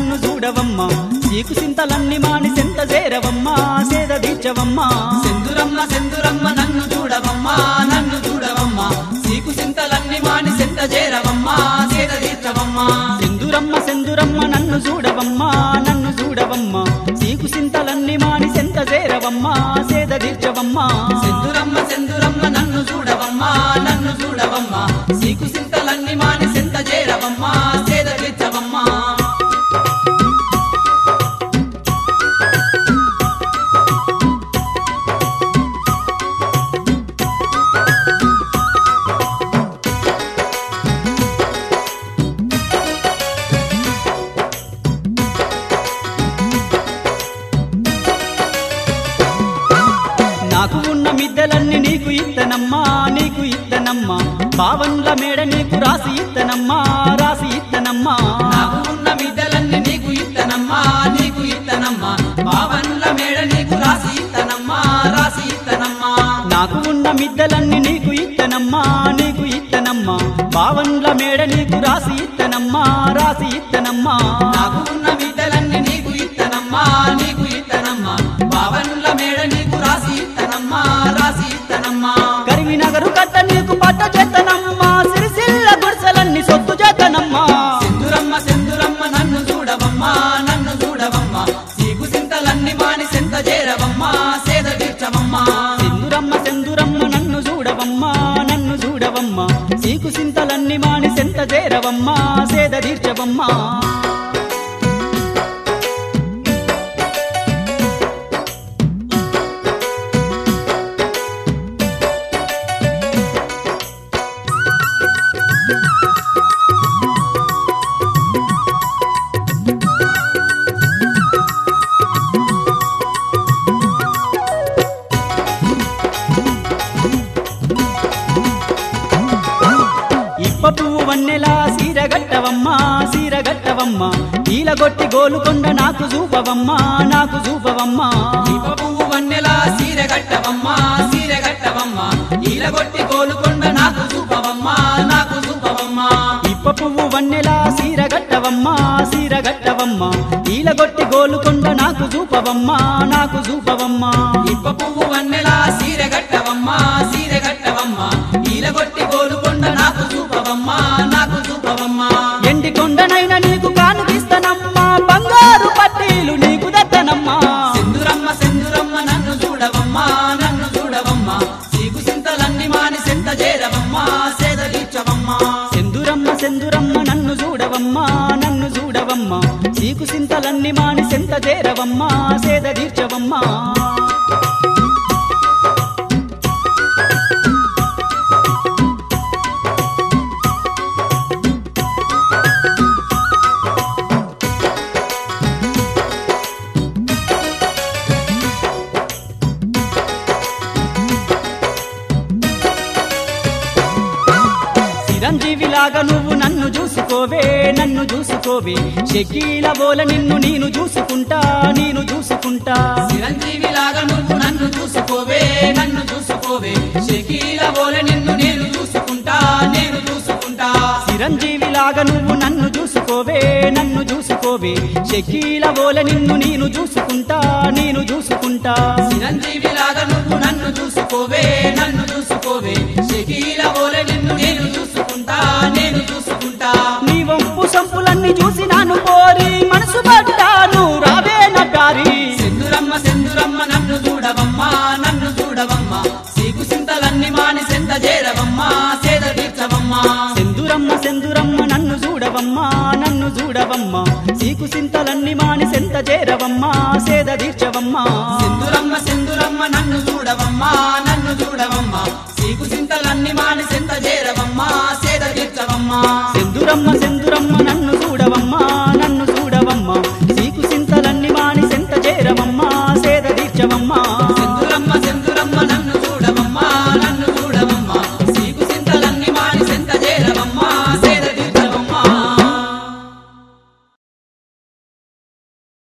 నన్ను చూడవమ్మా సీకు సింతలన్ని మాని సెంత చేరవమ్మా సేద తీర్చవమ్మా సెందురమ్మ సెందురమ్మ నన్ను చూడవమ్మా నన్ను చూడవమ్మా సీకు సింతలన్నీ మాని సెంత చేరవమ్మా సేద తీర్చవమ్మా సెందురమ్మ సెందురమ్మ నన్ను చూడవమ్మా నన్ను చూడవమ్మా సీకు సింతలన్ని మాని సెంత చేరవమ్మా సేద తీర్చవమ్మా సెందురమ్మ సెందురమ్మ నన్ను చూడవమ్మా నన్ను చూడవమ్మా సీకు సింతలన్నీ మాని సెంత చేరవమ్మా సేద తీర్చవమ్మా నాకు ఉన్న మిద్దెలన్నీ నీకు ఇత్తనమ్మా నీకు ఇత్తనమ్మా బావన్ల మేడ నీకు రాసి ఇత్తనమ్మా రాసి ఇత్తనమ్మా నాకు ఉన్న విద్యలన్నీ నీకు ఇత్తనమ్మా నీకు ఇత్తనమ్మా బావన్ల మేడ నీకు రాసి ఇత్తనమ్మా రాసి ఇత్తనమ్మా నాకు ఉన్న మిద్దెలన్నీ నీకు ఇత్తనమ్మా నీకు ఇత్తనమ్మా బావన్ల మేడ నీకు రాసి ఇత్తనమ్మా రాసి ఇత్తనమ్మా నాకు ఉన్న విద్యలన్నీ నీకు ఇత్తనమ్మా నీకు ఇత్తనమ్మా బావన్ల మేడ నీకు రాసి ఇత్తనమ్మా రాసి ఇత్తనమ్మా కరివినగరు కట్ట నీకు పట్ట చేతనమ్మా సిరిసిల్ల గుడిసెలన్నీ సొత్తు చేతనమ్మా సెందురమ్మ సెందురమ్మ నన్ను చూడవమ్మా నన్ను చూడవమ్మా సీకు సింతలన్నీ మాని సెంత చేరవమ్మా సేద తీర్చవమ్మా సెందురమ్మ సెందురమ్మ నన్ను చూడవమ్మా నన్ను చూడవమ్మా సీకు సింతలన్నీ మాని సెంత చేరవమ్మా సేద తీర్చవమ్మా ఇప్ప పువ్వు వన్నెలా సీరగట్టవమ్మా సీరగట్టవమ్మా ఈలగొట్టి గోలుకొండ నాకు చూపవమ్మా నాకు చూపవమ్మా దీప పువ్వు వన్నెలా సీర కట్టవమ్మా సీర కట్టవమ్మా ఈలగొట్టి కోలుకొండ నాకు చూపవమ్మా నాకు చూపవమ్మా ఇప్ప పువ్వు వన్నెలా సీరగట్టవమ్మా సీరగట్టవమ్మా ఈలగొట్టి గోలుకొండ నాకు చూపవమ్మా నాకు చూపవమ్మా ఇప్ప పువ్వు వన్నెలా సీర కట్టవమ్మా సీర కట్టవమ్మా ఈలగొట్టి కోలుకొండ నాకు చూపవమ్మా నాకు చూపవమ్మా ఎండి కొండనైనా నీకు కానుకిస్తనమ్మా బంగారు పట్టీలు నీకు దత్తనమ్మా సెందురమ్మ సెందురమ్మ నన్ను చూడవమ్మా నన్ను చూడవమ్మా సీకు సింతలన్నీ మాని సెంత చేరవమ్మా సేద తీర్చవమ్మా సెందురమ్మ సెందురమ్మ నన్ను చూడవమ్మా నన్ను చూడవమ్మా సీకు సింతలన్నీ మాని సెంత చేరవమ్మా సేద తీర్చవమ్మా చిరంజీవిలాగా నువ్వు నన్ను చూసుకోవే నన్ను చూసుకోవే షకీల బోల నిన్ను నేను చూసుకుంటా నేను చూసుకుంటా చిరంజీవిలాగా నువ్వు నన్ను చూసుకోవే నన్ను చూసుకోవే షకీల బోలె నిన్ను నేను చూసుకుంటా నేను చూసుకుంటా చిరంజీవిలాగా నువ్వు నన్ను చూసుకోవే నన్ను చూసుకోవే షకీల బోల నిన్ను నేను చూసుకుంటా నేను చూసుకుంటా చిరంజీవిలాగా నువ్వు నన్ను చూసుకోవే నన్ను చూసుకోవే షకీల బోలె నిన్ను నేను చూసుకుంటా నేను చూసుకుంటా నీ వంపు సంపులన్నీ చూసి నాను కోరి మనసు పడ్డాను రావే నా ప్యారి సెందురమ్మ సెందురమ్మ నన్ను చూడవమ్మా నన్ను చూడవమ్మా సీకు సింతలన్నీ మాని సెంత చేరవమ్మా సేద తీర్చవమ్మా సెందురమ్మ సెందురమ్మ నన్ను చూడవమ్మా నన్ను చూడవమ్మా సీకు సింతలన్నీ మాని సెంత చేరవమ్మా సేద తీర్చవమ్మా సెందురమ్మ సెందురమ్మ నన్ను చూడవమ్మా నన్ను చూడవమ్మా సీకు సింతలన్నీ మాని సెంత చేరవమ్మా సేద తీర్చవమ్మా సెందురమ్మ సెందురమ్మ నన్ను చూడవమ్మా నన్ను చూడవమ్మా సీకు సింతలన్నీ మాని సెంత చేరవమ్మా సేద తీర్చవమ్మా